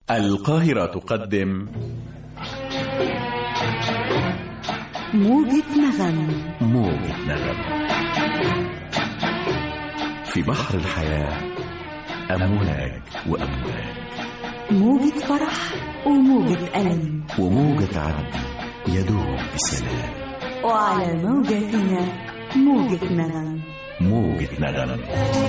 القاهرة تقدم موجة نغم موجة نغم في بحر الحياة أمواج وأمواج موجة فرح وموجة ألم وموجة عدل يدوب بسلام وعلى موجتنا موجة نغم موجة نغم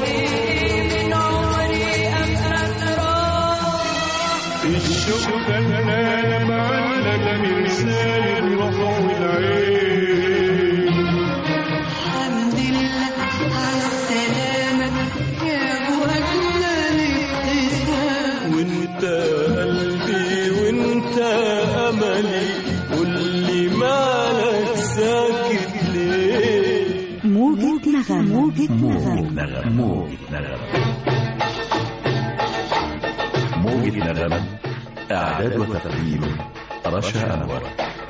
الشوق خلانا معلق مرسال الروح والعين الحمد لله على السلامة يا أبو أجمل ابتسام وانت قلبي وانت املي قولي مالك ساكت ليه موجة نغم موجة موجة نغم نغم موجة نغم موجة نغم إعداد وتقديم رشا أنور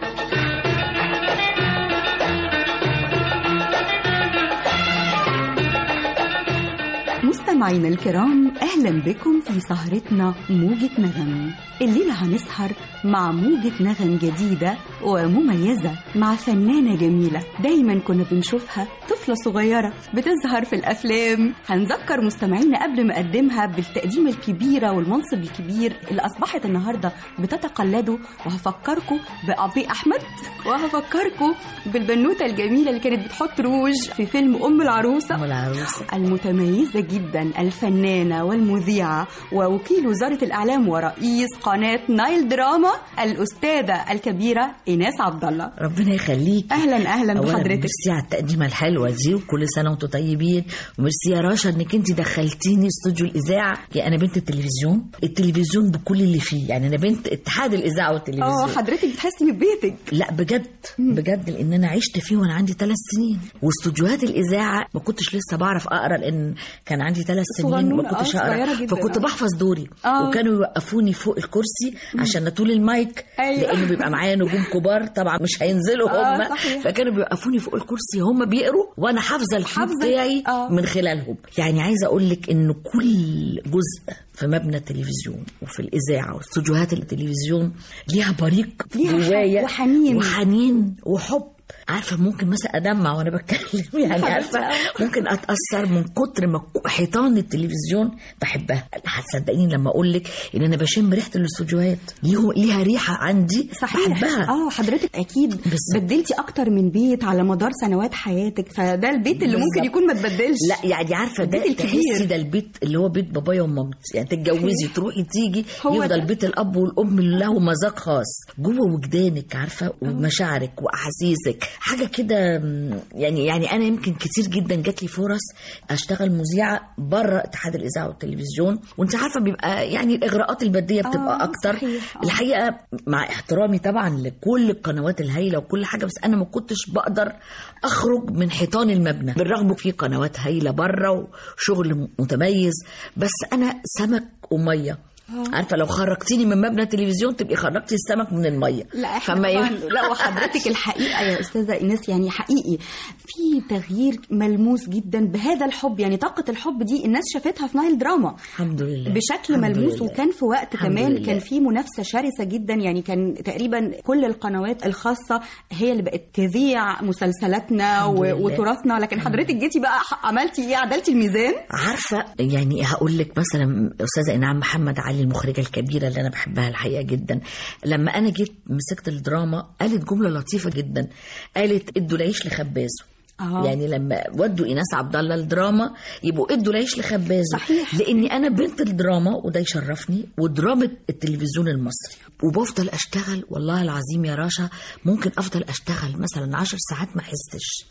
مستمعينا الكرام أهلا بكم في سهرتنا موجة نغم الليلة هنسهر مع موجة نغم جديدة ومميزة مع فنانة جميلة دايما كنا بنشوفها طفلة صغيرة بتظهر في الأفلام هنذكر مستمعينا قبل ما أقدمها بالتقديم الكبيرة والمنصب الكبير اللي أصبحت النهاردة بتتقلده وهفكركم بأبي أحمد وهفكركم بالبنوتة الجميلة اللي كانت بتحط روج في فيلم أم العروسة أم العروسة المتميزة جدا الفنانة والمذيعة ووكيل وزارة الإعلام ورئيس قناة نايل دراما الأستاذة الكبيرة إيناس عبد الله ربنا يخليك أهلا أهلا أولا بحضرتك ميرسي على التقديمة الحلوة دي وكل سنة وانتم طيبين وميرسي يا رشا انك انت دخلتيني استوديو الإذاعة يعني أنا بنت التلفزيون التلفزيون بكل اللي فيه يعني أنا بنت اتحاد الإذاعة اه والتلفزيون حضرتك بتحسي ببيتك لا بجد بجد لان انا عشت فيه وانا عندي ثلاث سنين واستوديوهات الاذاعه ما كنتش لسه بعرف اقرا لان كان عندي ثلاث سنين صغنونة، ما كنتش آه، اقرا صغيرة جدا، فكنت آه. بحفظ دوري آه. وكانوا يوقفوني فوق الكرسي عشان اطول المايك أيوة. لانه بيبقى معايا نجوم كبار طبعا مش هينزلوا آه، هم صحيح. فكانوا بيوقفوني فوق الكرسي هم بيقروا وانا حافظه الكيو حافظة، بتاعي آه. من خلالهم يعني عايزه اقول لك ان كل جزء في مبنى التلفزيون وفي الاذاعه واستوديوهات التلفزيون ليها بريق ليها حب جوايا وحنين. وحنين وحب عارفه ممكن مثلا ادمع وانا بتكلم يعني عارفه ممكن اتاثر من كتر ما حيطان التلفزيون بحبها هتصدقيني لما اقول لك ان انا بشم ريحه الاستوديوهات ليه- ليها ريحه عندي صحيح بحبها اه حضرتك اكيد بالظبط. بدلتي اكتر من بيت على مدار سنوات حياتك فده البيت اللي ممكن بالظبط. يكون ما تبدلش لا يعني عارفه ده البيت الكبير. تحسي ده البيت اللي هو بيت بابايا ومامتي يعني تتجوزي تروحي تيجي هو يفضل ده. بيت الاب والام اللي له مذاق خاص جوه وجدانك عارفه ومشاعرك واحاسيسك حاجه كده م، يعني يعني انا يمكن كتير جدا جات لي فرص اشتغل مذيعه بره اتحاد الاذاعه والتلفزيون وانت عارفه بيبقى يعني الاغراءات الماديه بتبقى آه، اكتر صحيح، آه. الحقيقه مع احترامي طبعا لكل القنوات الهايله وكل حاجه بس انا ما كنتش بقدر اخرج من حيطان المبنى بالرغم في قنوات هايله بره وشغل متميز بس انا سمك وميه عارفه لو خرجتيني من مبنى التلفزيون تبقي خرجتي السمك من الميه لا احنا فما طبعا ينفع- لا وحضرتك الحقيقه يا استاذه ايناس يعني حقيقي في تغيير ملموس جدا بهذا الحب يعني طاقه الحب دي الناس شافتها في نايل دراما الحمد لله بشكل الحمد ملموس لله. وكان في وقت الحمد كمان لله. كان في منافسه شرسه جدا يعني كان تقريبا كل القنوات الخاصه هي اللي بقت تذيع مسلسلاتنا الحمد و- لله. وتراثنا لكن حضرتك جيتي بقى ح- عملتي ايه عدلتي الميزان عارفه يعني هقول لك مثلا استاذه انعام محمد علي المخرجه الكبيره اللي انا بحبها الحقيقه جدا لما انا جيت مسكت الدراما قالت جمله لطيفه جدا قالت ادوا العيش لخبازه آه. يعني لما ودوا ايناس عبد الله الدراما يبقوا ادوا العيش لخبازه صحيح. لاني انا بنت الدراما وده يشرفني ودراما التلفزيون المصري وبفضل اشتغل والله العظيم يا رشا ممكن افضل اشتغل مثلا 10 ساعات ما احسش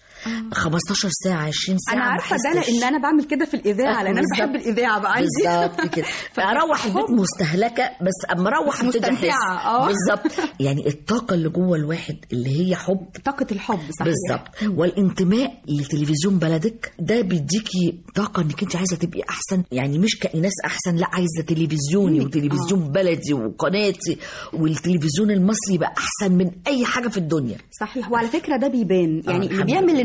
15 ساعه 20 ساعه انا ما عارفه ده أحسش. لان انا بعمل كده في الاذاعه لان انا بالظبط. بحب الاذاعه بقى عندي بالظبط كده فاروح البيت مستهلكه بس اما اروح بس ابتدي مستمتعة، أحس. آه. بالظبط يعني الطاقه اللي جوه الواحد اللي هي حب طاقه الحب صحيح بالظبط والانتماء لتلفزيون بلدك ده بيديكي طاقه انك انت عايزه تبقي احسن يعني مش كايناس احسن لا عايزه تلفزيوني وتلفزيون بلدي وقناتي والتلفزيون المصري يبقى احسن من اي حاجه في الدنيا صحيح وعلى فكره ده بيبان يعني اللي الحمد بيعمل لله.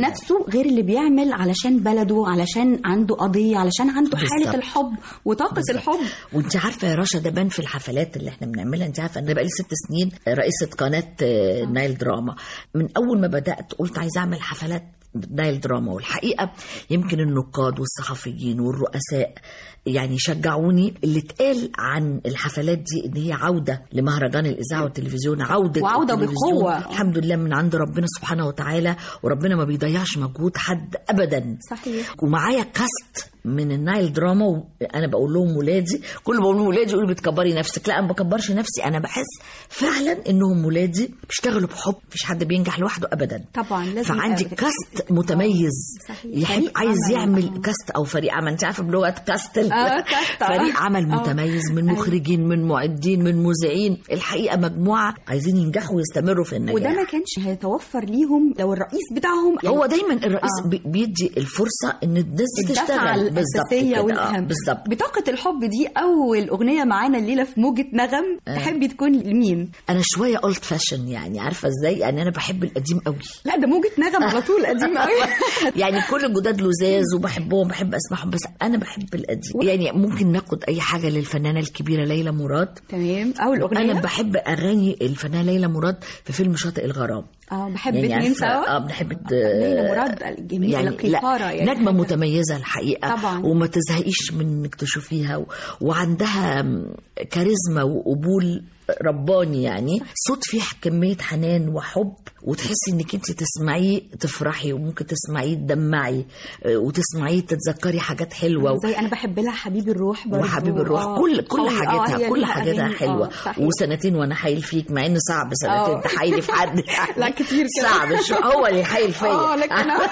نفسه غير اللي بيعمل علشان بلده علشان عنده قضيه علشان عنده حاله بالظبط. الحب وطاقه الحب وانت عارفه يا رشا ده بان في الحفلات اللي احنا بنعملها انت عارفه انا بقالي ست سنين رئيسه قناه آه، نايل دراما من اول ما بدات قلت عايزه اعمل حفلات نايل دراما والحقيقه يمكن النقاد والصحفيين والرؤساء يعني شجعوني اللي اتقال عن الحفلات دي ان هي عوده لمهرجان الاذاعه والتلفزيون عوده وعودة التلفزيون. بقوة. الحمد لله من عند ربنا سبحانه وتعالى وربنا ما بيضيعش مجهود حد ابدا صحيح ومعايا كاست من النايل دراما وانا بقول لهم ولادي كل ما بقول لهم ولادي يقولوا بتكبري نفسك لا انا ما بكبرش نفسي انا بحس فعلا انهم ولادي بيشتغلوا بحب مفيش حد بينجح لوحده ابدا طبعا لازم فعندي يبقى كاست متميز صحيح. يحب فريق عايز عمل. يعمل آه. كاست او فريق عمل انت عارفه بلغه كاست ال- آه، كاست، آه. فريق عمل آه. متميز من مخرجين من معدين من مذيعين الحقيقه مجموعه عايزين ينجحوا ويستمروا في النجاح وده ما كانش هيتوفر ليهم لو الرئيس بتاعهم هو دايما الرئيس آه. بي- بيدي الفرصه ان الناس الدفعة تشتغل بالظبط الأساسية كده. آه، والأهم بالظبط بطاقة الحب دي أول أغنية معانا الليلة في موجة نغم تحبي تكون لمين؟ انا شويه اولد فاشن يعني عارفه ازاي يعني انا بحب القديم قوي لا ده موجة نغم على طول قديم قوي يعني كل الجداد لزاز وبحبهم بحب اسمعهم بس انا بحب القديم يعني ممكن ناخد اي حاجه للفنانه الكبيره ليلى مراد تمام أول أغنية انا بحب اغاني الفنانه ليلى مراد في فيلم شاطئ الغرام اه بحب يعني اتنين عارفة- سوا اه بنحب ليلى مراد الجميلة يعني القيثارة لا يعني نجمه حاجة. متميزه الحقيقه طبعاً. وما تزهقيش من انك تشوفيها و... وعندها كاريزما وقبول رباني يعني صوت فيه كميه حنان وحب وتحسي انك انت تسمعيه تفرحي وممكن تسمعيه تدمعي آه، وتسمعيه تتذكري حاجات حلوه و... زي أنا بحب لها حبيب الروح برضه وحبيب الروح آه، كل كل قوي. آه، حاجاتها هي كل ليها حاجاتها أغاني. حلوه آه، صحيح. وسنتين وانا حايل فيك مع انه صعب سنتين آه. تحايلي في حد لا، كتير كده. صعب شو هو اللي يحايل فيا اه لكن أنا-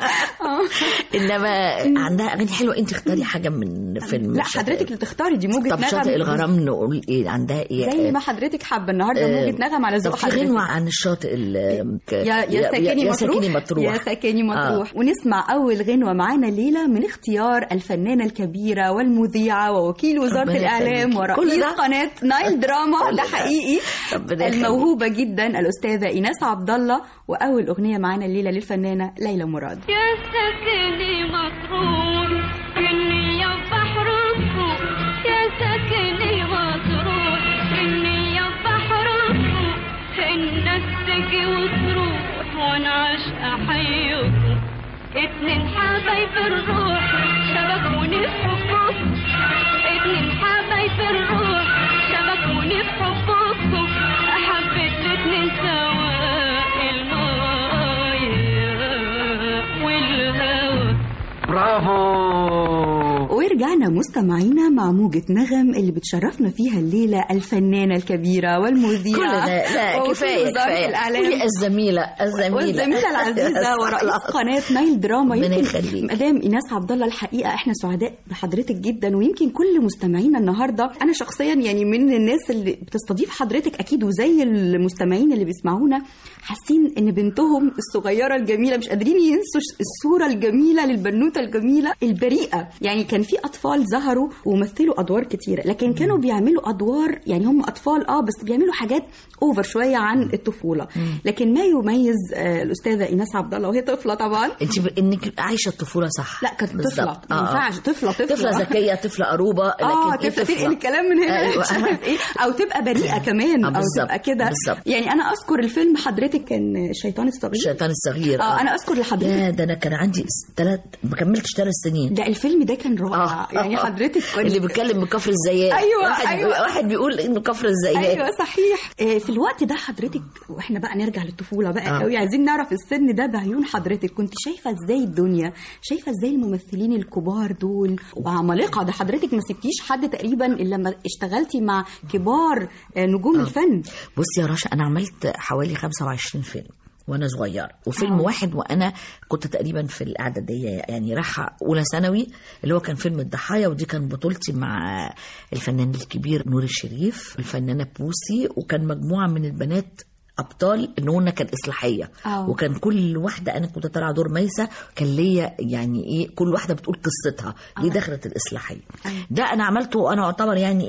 انما عندها اغاني حلوه انت اختاري حاجه من فيلم لا شاطئ. حضرتك اللي تختاري دي موجة طب نغم شاطئ الغرام نقول ايه عندها ايه زي ما حضرتك حابة النهاردة آه، موجة نغم على طب ذوق في حضرتك غنوة عن الشاطئ ال- ك- يا يا ساكني يا مطروح ساكني مطروح يا ساكني مطروح ونسمع اول غنوه معانا الليله من اختيار الفنانه الكبيره والمذيعه ووكيل وزاره ربنا الاعلام يخليكي. كل ورئيس ده؟ قناه نايل دراما كل ده ده. حقيقي ربنا يخليك. الموهوبه جدا الاستاذه ايناس عبد الله واول اغنيه معانا الليله للفنانه ليلى مراد يا ساكني مطروح إني يا بحر الصوف يا ساكني مطروح إني يا بحر الصوف الناس تجي وتروح وأنا عاشقة أحييكم اتنين حبايب الروح شبكوني في حبكم اتنين حبايب الروح شبكوني في حبكم حبيت الاتنين سوا المايه والهوى ورجعنا مستمعينا مع موجة نغم اللي بتشرفنا فيها الليلة الفنانة الكبيرة والمذيعة كل ده لا ووكيل كفايه وزارة كفايه الإعلام قولي الزميله الزميله والزميله العزيزه ورئيس قناه نايل دراما ربنا يمكن يخليك. مدام ايناس عبد الله الحقيقه احنا سعداء بحضرتك جدا ويمكن كل مستمعينا النهارده انا شخصيا يعني من الناس اللي بتستضيف حضرتك اكيد وزي المستمعين اللي بيسمعونا حاسين ان بنتهم الصغيره الجميله مش قادرين ينسوا الصوره الجميله للبنوته الجميله البريئه يعني كان في اطفال ظهروا ومثلوا ادوار كتيره لكن كانوا بيعملوا ادوار يعني هم اطفال اه بس بيعملوا حاجات اوفر شويه عن الطفوله لكن ما يميز آه، الاستاذه ايناس عبد الله وهي طفله طبعا انت ب... انك عايشه الطفوله صح لا كانت بالظبط. طفله ما آه، آه. ينفعش طفله طفله طفله ذكيه طفله قروبه لكن اه إيه تبقى تنقل الكلام من هنا أيوة. مش عارف ايه او تبقى بريئه كمان آه، او بالظبط. تبقى كده بالظبط. يعني انا اذكر الفيلم حضرتك كان الشيطان الصغير الشيطان الصغير اه انا اذكر لحضرتك يا ده انا كان عندي ثلاث ما كملتش ثلاث سنين ده الفيلم ده كان رائع يعني حضرتك كنت اللي بيتكلم من كفر الزيات أيوة، واحد أيوة. واحد بيقول انه كفر الزيات ايوه صحيح آه، في الوقت ده حضرتك واحنا بقى نرجع للطفوله بقى آه. قوي عايزين نعرف السن ده بعيون حضرتك كنت شايفه ازاي الدنيا شايفه ازاي الممثلين الكبار دول وعمالقه ده حضرتك ما سبتيش حد تقريبا الا لما اشتغلتي مع كبار آه، نجوم الفن بصي يا رشا انا عملت حوالي 25 فيلم وانا صغيره وفيلم آه. واحد وانا كنت تقريبا في الاعداديه يعني رايحه اولى ثانوي اللي هو كان فيلم الضحايا ودي كان بطولتي مع الفنان الكبير نور الشريف الفنانه بوسي وكان مجموعه من البنات ابطال ان هن كان اصلاحيه آه. وكان كل واحده انا كنت طالعه دور ميسه كان ليا يعني ايه كل واحده بتقول قصتها ليه دخلت الاصلاحيه ده انا عملته وانا اعتبر يعني ايه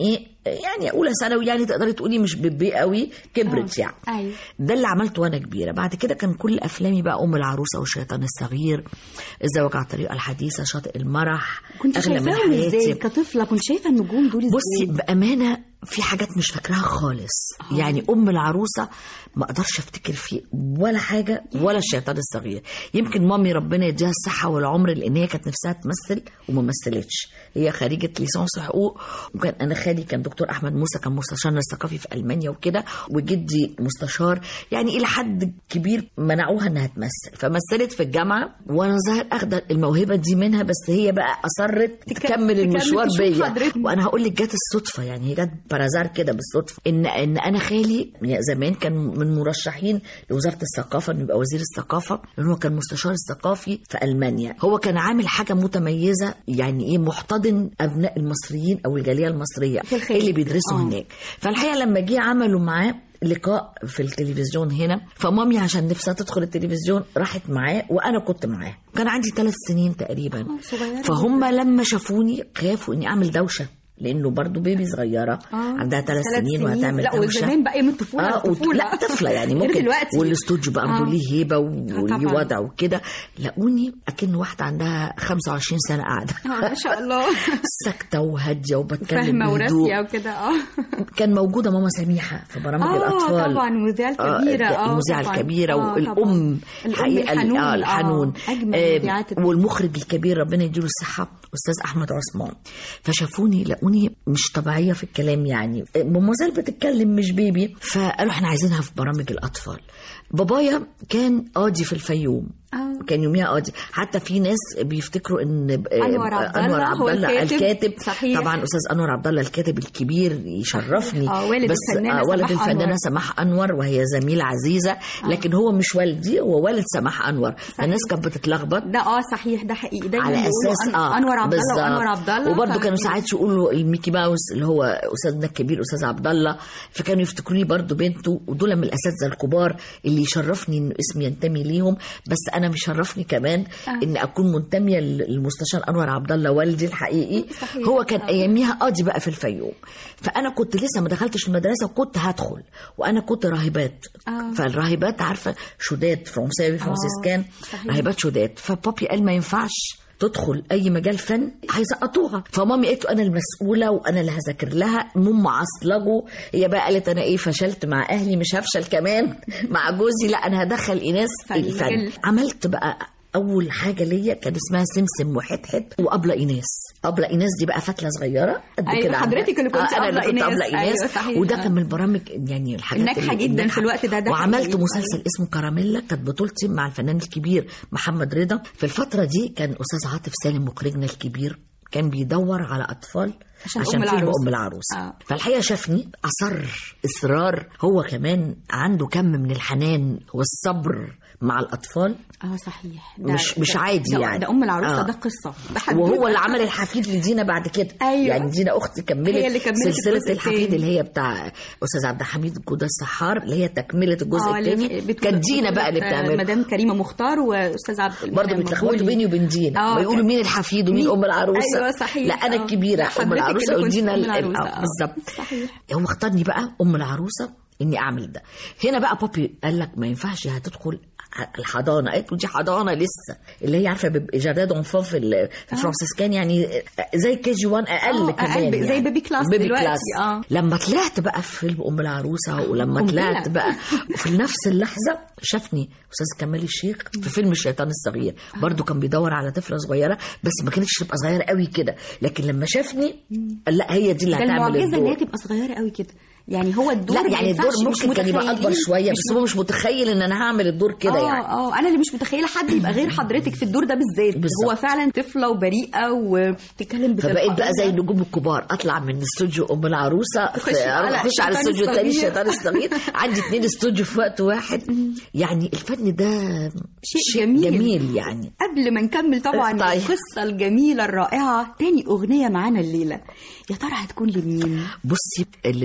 يعني اولى ثانوي يعني تقدري تقولي مش بيبي قوي كبرت يعني ايوه ده اللي عملته وانا كبيره بعد كده كان كل افلامي بقى ام العروسه والشيطان الصغير الزواج على الطريقه الحديثه شاطئ المرح كنت اغلى من شايفاهم ازاي حياتي كطفله كنت شايفه النجوم دول ازاي بصي بامانه في حاجات مش فاكراها خالص يعني ام العروسه ما اقدرش افتكر فيه ولا حاجه ولا الشيطان الصغير يمكن مامي ربنا يديها الصحه والعمر لان هي كانت نفسها تمثل وما مثلتش هي خريجه ليسانس حقوق وكان انا خالي كان دكتور احمد موسى كان مستشارنا الثقافي في المانيا وكده وجدي مستشار يعني الى حد كبير منعوها انها تمثل فمثلت في الجامعه وانا ظاهر اخده الموهبه دي منها بس هي بقى اصرت تكمل المشوار تشوف بيا حضرتك. وانا هقول لك جت الصدفه يعني هي جت بارازار كده بالصدفه ان ان انا خالي يعني زمان كان من مرشحين لوزاره الثقافه انه يبقى وزير الثقافه لان هو كان مستشار الثقافي في المانيا هو كان عامل حاجه متميزه يعني ايه محتضن ابناء المصريين او الجاليه المصريه في الخارج. اللي بيدرسوا آه. هناك فالحقيقه لما جه عملوا معاه لقاء في التلفزيون هنا فمامي عشان نفسها تدخل التلفزيون راحت معاه وانا كنت معاه كان عندي ثلاث سنين تقريبا صغيرة فهم لما شافوني خافوا اني اعمل دوشه لانه برضو بيبي صغيره آه. عندها ثلاث ثلاث سنين سنين. وهتعمل لا دوشه وزمان بقى من الطفوله اه وت- الطفولة. لا طفله يعني غير ممكن دلوقتي والاستوديو بقى آه. ليه هيبه وليه طبعاً. وضع وكده لقوني اكن واحده عندها 25 سنه قاعده آه، ما شاء الله ساكته وهاديه وبتكلم فاهمه بهدوء وراسيه وكده اه كان موجوده ماما سميحه في برامج اه الاطفال طبعا المذيعه آه، الكبيره اه المذيعة طبعاً. الكبيرة آه، والأم طبعاً. الحقيقة ال- الحنون آه الحنون آه، اجمل آه، مذيعات والمخرج الكبير ربنا يديله الصحة أستاذ أحمد عثمان فشافوني لقوني مش طبيعية في الكلام يعني آه، ممازال بتتكلم مش بيبي فقالوا احنا عايزينها في برامج الأطفال بابايا كان قاضي في الفيوم آه. كان يوميها قاضي حتى في ناس بيفتكروا ان آه، أنور عبد انور الله عبد هو الله الكاتب. الكاتب صحيح. طبعا استاذ انور عبد الله الكاتب الكبير يشرفني آه، والد بس الفنانة آه، ولد سماح الفنانه أنور. سماح انور وهي زميله عزيزه لكن هو مش والدي هو والد سماح انور الناس كانت بتتلخبط ده اه صحيح ده حقيقي دايما على بيقولوا اساس أن- اه انور عبد الله بالظبط. وانور عبد الله وبرده ف- كانوا ساعات يقولوا الميكي ماوس اللي هو استاذنا الكبير استاذ عبد الله فكانوا يفتكروني برده بنته ودول من الاساتذه الكبار اللي يشرفني ان اسمي ينتمي ليهم بس انا مشرفني كمان آه. ان اكون منتميه للمستشار انور عبد الله والدي الحقيقي صحيح. هو كان آه. اياميها قاضي بقى في الفيوم فانا كنت لسه ما دخلتش المدرسه وكنت هدخل وانا كنت راهبات آه. فالراهبات عارفه شداد فرنساوي فرانسيسكان صحيح. راهبات شداد فبابي قال ما ينفعش تدخل اي مجال فن هيسقطوها فمامي قالت له انا المسؤوله وانا اللي هذاكر لها ماما عصلجوا هي بقى قالت انا ايه فشلت مع اهلي مش هفشل كمان مع جوزي لا انا هدخل ايناس فن. الفن عملت بقى اول حاجه ليا كان اسمها سمسم وحتحت وابله ايناس ابله ايناس دي بقى فتله صغيره قد أيوة، كده عندها. حضرتك اللي كنت آه، انا اللي أبلة كنت إيناس. ابله ايناس أيوة، صحيح. وده آه. كان من البرامج يعني الحاجات الناجحة اللي- جداً في الناجحة. الوقت ده، ده وعملت حقيقي. مسلسل اسمه كراميلا كانت بطولتي مع الفنان الكبير محمد رضا في الفتره دي كان استاذ عاطف سالم مخرجنا الكبير كان بيدور على اطفال عشان عشان, أم فيلم العروسة. ام العروسه آه. فالحقيقه شافني اصر اصرار هو كمان عنده كم من الحنان والصبر مع الاطفال اه صحيح ده مش- مش ده- عادي ده يعني. ده ام العروسه آه. ده قصه ده حدوتة. وهو اللي عمل الحفيد لدينا بعد كده أيوة. يعني دينا اختي كملت هي اللي كملت سلسله الجزء الحفيد التاني. اللي هي بتاع استاذ عبد الحميد جودة السحار اللي هي تكمله الجزء آه، اللي الثاني بتقول- كانت دينا بقى اللي آه، بتعمل مدام كريمه مختار واستاذ عبد برضه المنعم بيتلخبطوا مقبولي. بيني وبين دينا آه، ويقولوا كان- مين الحفيد ومين مين- ام العروسه أيوة، صحيح. لا انا آه. الكبيره لا، ام حضرتك العروسه اللي كنت ودينا أم ال- العروسة. آه، آه. بالظبط صحيح. هو اختارني بقى ام العروسه اني اعمل ده هنا بقى بابي قال لك ما ينفعش هتدخل الحضانه قالت له دي حضانه لسه اللي هي عارفه بيبقى جراد اونفون في ال- في الفرنسيسكان يعني زي كي جي 1 اقل آه، كمان أقل، يعني. زي بيبي كلاس بيبي دلوقتي، كلاس آه. لما طلعت بقى في فيلم ام العروسه ولما قنبلة. طلعت بقى في نفس اللحظه شافني استاذ كمال الشيخ في فيلم الشيطان الصغير برضو كان بيدور على طفله صغيره بس ما كانتش تبقى صغيره قوي كده لكن لما شافني قال لا هي دي اللي ده هتعمل المعجزه ان هي الدور تبقى صغيره قوي كده يعني هو الدور لا ما يعني الدور ينفعش- مش ممكن كان يبقى اكبر متخيلين- شويه مش بس هو مش متخيل ان انا هعمل الدور كده اه يعني اه انا اللي مش متخيله حد يبقى غير حضرتك في الدور ده بالذات بالظبط. هو فعلا طفله وبريئه وبتتكلم فبقيت بقى زي بتلقائية. النجوم الكبار اطلع من استوديو ام العروسه تخش في- على اروح اخش على الشيطان الاستوديو الثاني الصغير. الشيطان الصغير عندي اثنين استوديو في وقت واحد يعني الفن ده شيء جميل. جميل يعني قبل ما نكمل طبعا طيب. القصه الجميله الرائعه تاني اغنيه معانا الليله يا ترى هتكون لمين بصي اللي مطرب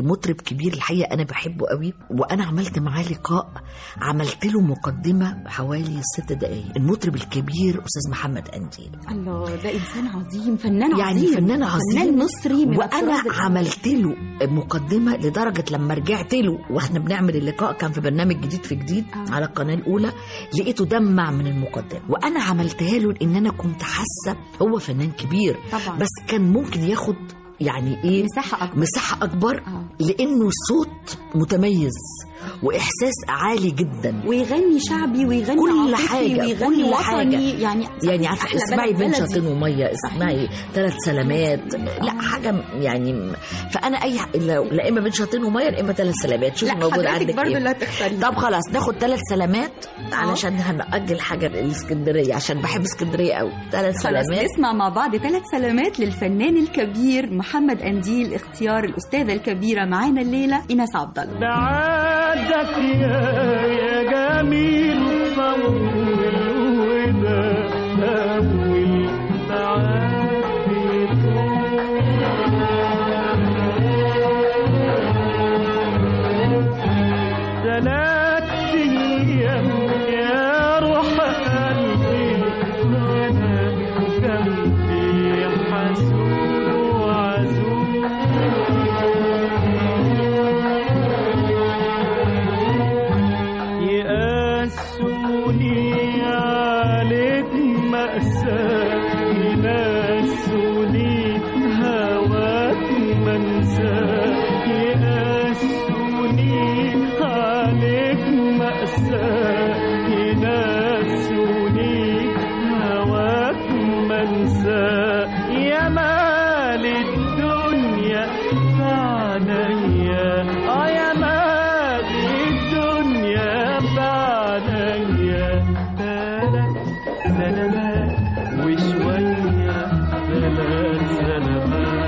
الكبير الحقيقه انا بحبه قوي وانا عملت معاه لقاء عملت له مقدمه حوالي ست دقائق المطرب الكبير استاذ محمد انديل الله ده انسان عظيم فنان يعني عظيم فنان عظيم فنان مصري من وانا الطراز الأول. عملت له مقدمه لدرجه لما رجعت له واحنا بنعمل اللقاء كان في برنامج جديد في جديد آه. على القناه الاولى لقيته دمع من المقدمه وانا عملتها له لان انا كنت حاسه هو فنان كبير طبعا بس كان ممكن ياخد يعني ايه مساحه اكبر مساحه اكبر آه. لانه صوت متميز واحساس عالي جدا ويغني شعبي ويغني كل عاطفي حاجة، ويغني كل وطني حاجة. يعني يعني عارفه أحلى اسمعي بلد بين بلدي. شاطين وميه اسمعي ثلاث سلامات لا حاجه يعني م- فانا اي لو- لا اما بين شاطين وميه لا اما ثلاث سلامات شوفي لا موجود حضرتك عندك برضه ايه اللي هتختاري طب خلاص ناخد ثلاث سلامات علشان هنأجل حاجه الاسكندريه عشان بحب اسكندريه قوي ثلاث خلاص سلامات نسمع مع بعض ثلاث سلامات للفنان الكبير محمد أنديل اختيار الأستاذة الكبيرة معانا الليلة إيناس عبد الله بعدك يا يا جميل طول وده أول بعد ثلاث أيام يا روح قلبي وأنا جنبي حسود وعزوز يقاسوني عليك مأساة ينسوني هواك منساة يقاسوني عليك مأساة ينسوني هواك منساة يا مال الدنيا بعديا اه يا مال الدنيا بعديا ثلاث سلامات وشوية ثلاث سلامات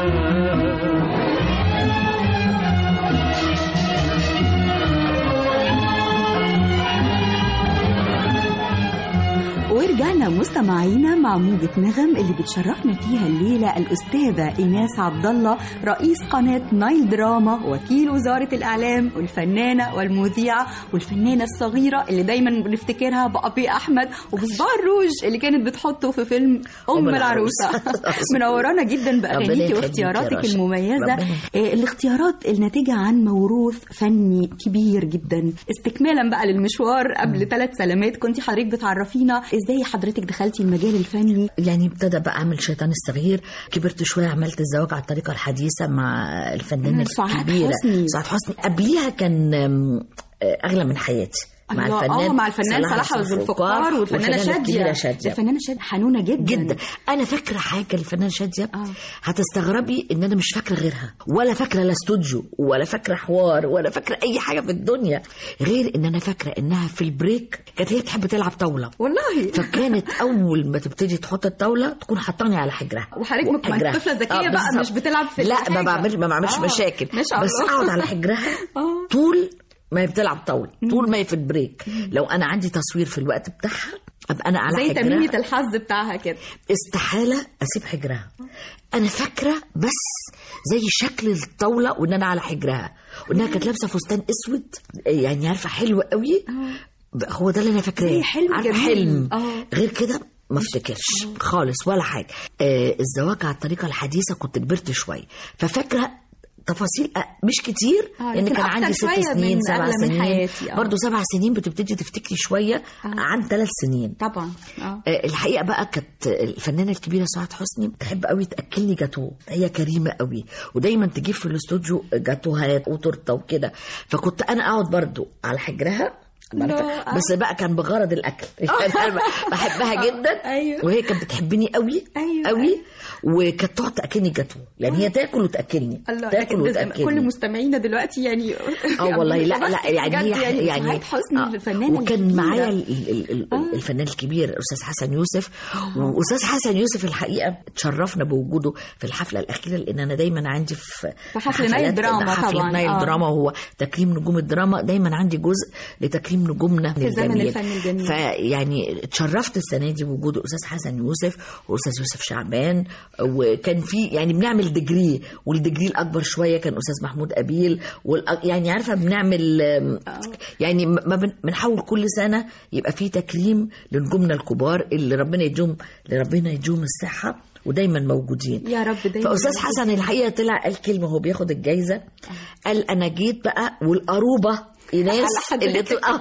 ورجعنا مستمعينا مع موجة نغم اللي بتشرفنا فيها الليلة الأستاذة إيناس عبد الله رئيس قناة نايل دراما وكيل وزارة الإعلام والفنانة والمذيعة والفنانة الصغيرة اللي دايما بنفتكرها بأبي أحمد وبصباع الروج اللي كانت بتحطه في فيلم أم أم العروسة العروسة. منورانا جدا ربنا بأغانيكي يخليك يا واختياراتك رشا. المميزة ربنا آه، الاختيارات الناتجة عن موروث فني كبير جدا استكمالا بقى للمشوار قبل ثلاث سلامات كنت حضرتك بتعرفينا ازاي حضرتك دخلتي المجال الفني يعني ابتدى بقى اعمل شيطان الصغير كبرت شويه عملت الزواج على الطريقه الحديثه مع الفنانه مم، سعاد الكبيره حسني. سعاد حسني قبليها كان أم، آه، اغلى من حياتي مع الله، الفنان اه مع الفنان صلاح حسن الذوالفقار والفنانه شاديه الكبيرة شاديه الفنانه شاديه حنونه جدا جدا انا فاكره حاجه الفنان شاديه آه. هتستغربي ان انا مش فاكره غيرها ولا فاكره لا استوديو ولا فاكره حوار ولا فاكره اي حاجه في الدنيا غير ان انا فاكره انها في البريك كانت هي تحب تلعب طاوله والله فكانت اول ما تبتدي تحط الطاوله تكون حطاني على حجرها وحضرتك ما كنت حجرها. طفله ذكيه آه، بقى بالظبط. مش بتلعب في لا ما الحاجة. بعملش ما بعملش آه، مشاكل ما شاء بس الله. اقعد على حجرها آه. طول ما هي بتلعب طاوله طول ما هي في البريك لو انا عندي تصوير في الوقت بتاعها ابقى انا على زي حجرها تميمه الحظ بتاعها كده استحاله اسيب حجرها انا فاكره بس زي شكل الطاوله وان انا على حجرها وانها كانت لابسه فستان اسود يعني عارفه حلو قوي هو ده اللي انا فاكراه زي حلم عارفه جميل. حلم آه. غير كده ما افتكرش خالص ولا حاجه آه الزواج على الطريقه الحديثه كنت كبرت شويه ففاكره تفاصيل آه، مش كتير آه، لان لكن كان أكتر عندي ست شوية سنين من سبع أغلى من سنين حياتي، آه. برضه سبع سنين بتبتدي تفتكري شويه عن ثلاث سنين طبعا اه آه، الحقيقه بقى كانت الفنانه الكبيره سعاد حسني تحب قوي تاكلني جاتوه هي كريمه قوي ودايما تجيب في الاستوديو جاتوهات وتورته وكده فكنت انا اقعد برضو على حجرها لا. بس بقى كان بغرض الاكل يعني انا بحبها جدا أيوه. وهي كانت بتحبني قوي أيوه. قوي وكانت تقعد تاكلني جاتوه يعني هي تاكل وتاكلني الله تاكل لكن ده وتاكلني كل مستمعينا دلوقتي يعني اه والله لا لا يعني بجد هي يعني, يعني سعاد حسني آه، الفنانه وكان الكبيرة. معايا ال- ال- ال- ال- الفنان الكبير الاستاذ حسن يوسف واستاذ حسن يوسف الحقيقه تشرفنا بوجوده في الحفله الاخيره لان انا دايما عندي في في حفل نايل حفلات- دراما حفله طبعاً، نايل آه. دراما وهو تكريم نجوم الدراما دايما عندي جزء لتكريم تكريم نجومنا في زمن الجميل. الفن الجميل. فيعني اتشرفت السنه دي بوجود الاستاذ حسن يوسف والاستاذ يوسف شعبان وكان في يعني بنعمل ديجري والديجري الاكبر شويه كان استاذ محمود ابيل والأ- يعني عارفه بنعمل آم، يعني ما بن- بنحاول كل سنه يبقى في تكريم لنجومنا الكبار اللي ربنا يديهم اللي ربنا يديهم الصحه ودايما موجودين يا رب دايما فاستاذ حسن الحقيقه طلع قال كلمه وهو بياخد الجايزه قال انا جيت بقى والقروبه ايناس على حضرتك. اللي تبقى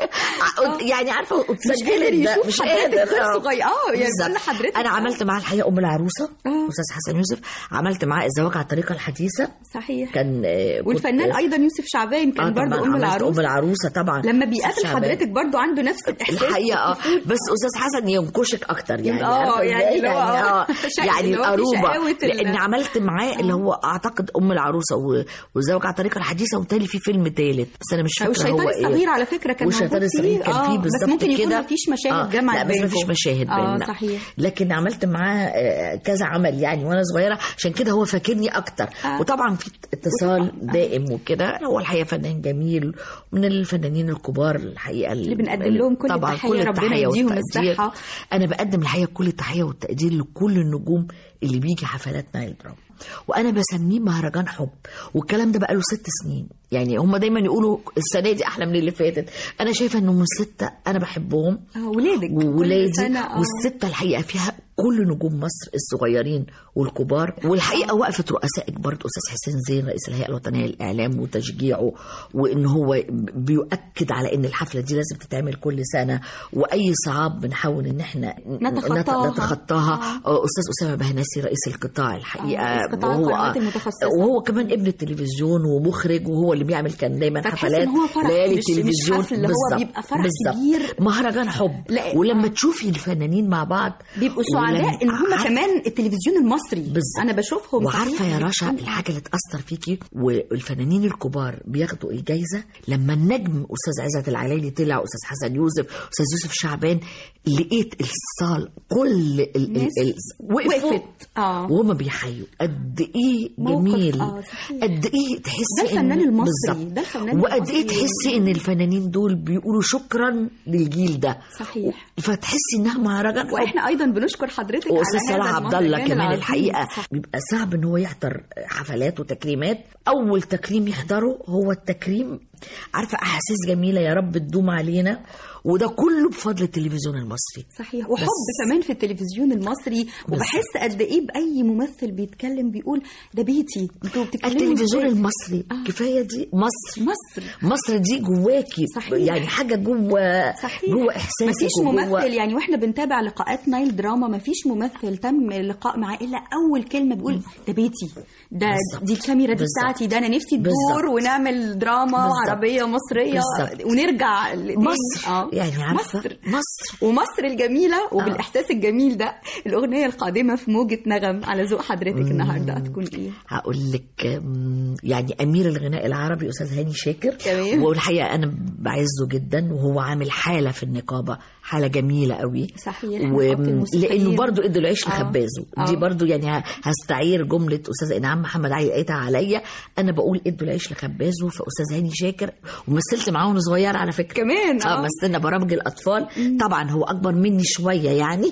يعني عارفه مش قادر وتسجلت ده يشوف مش حضرتك قادر غير آه. صغير. آه، يعني بالظبط. بقول لحضرتك. انا عملت معاه الحقيقه ام العروسه آه. استاذ حسن يوسف عملت معاه الزواج على الطريقه الحديثه صحيح كان آه، كنت- والفنان ايضا يوسف شعبان آه، كان طبعاً برضه ام عملت العروس ام العروسه طبعا لما أستاذ بيقابل شعبان. حضرتك برضه عنده نفس الاحساس الحقيقه اه بس استاذ حسن ينكشك اكتر يعني آه، عارفة يعني إزاي؟ اللي هو آه، اه شقي، يعني اللي هو في القروبه شقاوة ال- لان عملت معاه اللي هو اعتقد ام العروسه و- والزواج على الطريقه الحديثه وتالي في فيلم ثالث بس انا مش فاكره والشيطان هو ايه الصغير على فكره كان والشيطان موجود الصغير فيه. كان آه، فيه بس بالظبط ممكن يكون كده مفيش مشاهد جمعت لا بس مفيش بينكم. مشاهد اه بيننا صحيح لكن عملت معاه آه، كذا عمل يعني وانا صغيره عشان كده هو فاكرني اكتر آه. وطبعا في اتصال دائم وكده هو الحقيقه فنان جميل من الفنانين الكبار الحقيقه اللي بنقدم لهم كل طبعا التحية، كل ربنا التحية يديهم والتقدير. الصحة. انا بقدم الحقيقه كل التحيه والتقدير لكل النجوم اللي بيجي حفلات نايل دراما وانا بسميه مهرجان حب والكلام ده بقاله ست سنين يعني هم دايما يقولوا السنه دي احلى من اللي فاتت انا شايفه انه من سته انا بحبهم اه ولادك كل وولادي سنة، آه. والستة الحقيقة فيها كل نجوم مصر الصغيرين والكبار والحقيقة وقفة رؤسائك برضه أستاذ حسين زين رئيس الهيئة الوطنية للإعلام وتشجيعه وإن هو بيؤكد على إن الحفلة دي لازم تتعمل كل سنة وأي صعاب بنحاول إن إحنا نتخطاها. نت- نتخطاها آه، أستاذ أسامة بهناسي رئيس القطاع الحقيقة آه، رئيس قطاع القنوات آه، المتخصصة. وهو كمان ابن التلفزيون ومخرج وهو اللي بيعمل كان دايما فتحس حفلات إن هو فرح، ليالي مش- مش التلفزيون حفل، اللي هو بالظبط، بيبقى فرح بالظبط. كبير. مهرجان حب لا، ولما آه. تشوفي الفنانين مع بعض بيبقوا سعداء ان هم عارفة- كمان التلفزيون المصري بالظبط. انا بشوفهم وعارفه صحيح. يا رشا الحاجه اللي تاثر فيكي والفنانين الكبار بياخدوا الجايزه لما النجم استاذ عزت العلايلي طلع استاذ حسن يوسف استاذ يوسف شعبان لقيت الصال كل ال ال ناس ال وقفوا وقفت. آه. وهما بيحيوا قد ايه موقف، جميل آه، صحيح. قد ايه تحسي ده الفنان إن- المصري، بالظبط. ده الفنان وقد المصري. ايه تحسي ان الفنانين دول بيقولوا شكرا للجيل ده صحيح. فتحسي انها مهرجان حب. واحنا ايضا بنشكر حضرتك واستاذ على صلاح هذا عبد الله المهرجان كمان العظيم. الحقيقه صح. بيبقى صعب ان هو يحضر حفلات وتكريمات اول تكريم يحضره هو التكريم عارفه احاسيس جميله يا رب تدوم علينا وده كله بفضل التلفزيون المصري صحيح وحب بس. كمان في التلفزيون المصري وبحس قد ايه باي ممثل بيتكلم بيقول ده بيتي انتوا بتتكلموا التلفزيون إزاي؟ المصري آه. كفايه دي مصر مصر مصر دي جواكي صحيح. يعني حاجه جوه صحيح جوه احساسك مفيش وجوه- ممثل يعني واحنا بنتابع لقاءات نايل دراما مفيش ممثل تم اللقاء معاه الا اول كلمه بيقول ده بيتي ده بالظبط. دي الكاميرا دي بالظبط. بتاعتي ده انا نفسي تدور بالظبط. ونعمل دراما بالظبط. عربيه مصريه بالظبط. ونرجع ل- مصر آه. يعني عارفه مصر مصر ومصر الجميله وبالاحساس الجميل ده الاغنيه القادمه في موجه نغم على ذوق حضرتك النهارده هتكون ايه هقول لك أم، يعني امير الغناء العربي استاذ هاني شاكر تمام. والحقيقه انا بعزه جدا وهو عامل حاله في النقابه حاله جميله قوي صحيح، و... نقابة الموسيقيين. لانه برضو ادوا العيش آه. لخبازه آه. دي برضو يعني ه- هستعير جمله استاذ انعام محمد علي لقيتها عليا انا بقول ادوا العيش لخبازه فاستاذ هاني شاكر ومثلت معاه وانا صغيره على فكره كمان، اه آه. مثلنا برامج الاطفال طبعا هو اكبر مني شويه يعني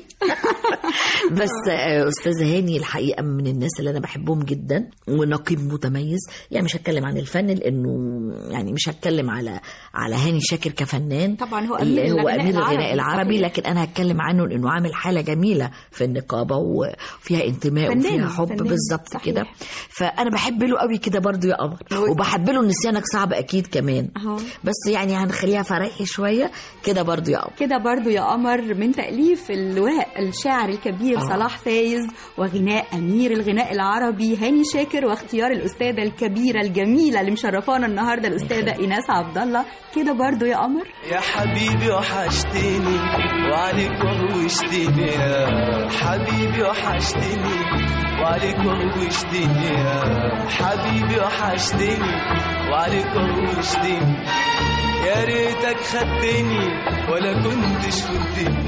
بس آه، استاذ هاني الحقيقه من الناس اللي انا بحبهم جدا ونقيب متميز يعني مش هتكلم عن الفن لانه يعني مش هتكلم على على هاني شاكر كفنان طبعا هو اللي أمير هو الغناء امير الغناء العربي، العربي صحيح. لكن انا هتكلم عنه لانه عامل حاله جميله في النقابه وفيها انتماء فنان، وفيها حب فنان، بالظبط صحيح. كده فانا بحب له قوي كده برضو يا قمر و- وبحب له نسيانك صعب اكيد كمان أهو. بس يعني هنخليها فريحي شويه كده برضو يا قمر كده برضو يا قمر من تأليف اللواء الشاعر الكبير آه. صلاح فايز وغناء أمير الغناء العربي هاني شاكر واختيار الأستاذة الكبيرة الجميلة اللي مشرفانا النهاردة الأستاذة إيناس عبد الله كده برضو يا قمر يا حبيبي وحشتني وعليك وحشتني يا حبيبي وحشتني وعليك وحشتني يا حبيبي وحشتني وعليك وحشتني يا ريتك خدتني ولا كنتش فدتني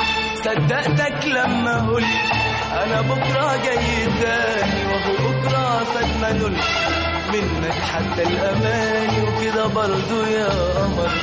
صدقتك لما قلت انا بكره جاي تاني وهو بكره فات ما نلت منك حتى الاماني وكده برضو يا قمر